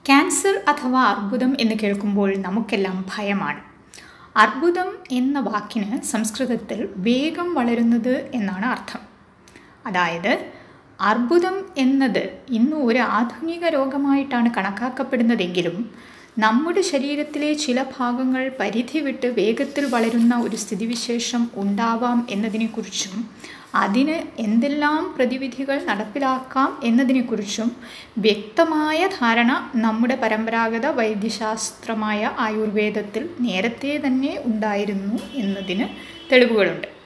cancer അഥവാ അർബുദം എന്ന് കേൾക്കുമ്പോൾ നമുക്കെല്ലാം ഭയമാണ് അർബുദം എന്ന വാക്കിന് സംസ്കൃതത്തിൽ വേഗം വളരുന്നത് എന്നാണ് അർത്ഥം അതായത് അർബുദം എന്നത് ഇന്ന് ഒരു ആധുനിക രോഗമായിട്ടാണ് കണക്കാക്കപ്പെടുന്നതെങ്കിലും നമ്മുടെ ശരീരത്തിലെ ചില ഭാഗങ്ങൾ പരിധി വിട്ട് വേഗത്തിൽ വളരുന്ന ഒരു സ്ഥിതിവിശേഷം ഉണ്ടാവാം എന്നതിനെക്കുറിച്ചും അതിന് എന്തെല്ലാം പ്രതിവിധികൾ നടപ്പിലാക്കാം എന്നതിനെക്കുറിച്ചും വ്യക്തമായ ധാരണ നമ്മുടെ പരമ്പരാഗത വൈദ്യശാസ്ത്രമായ ആയുർവേദത്തിൽ നേരത്തെ തന്നെ ഉണ്ടായിരുന്നു എന്നതിന് തെളിവുകളുണ്ട്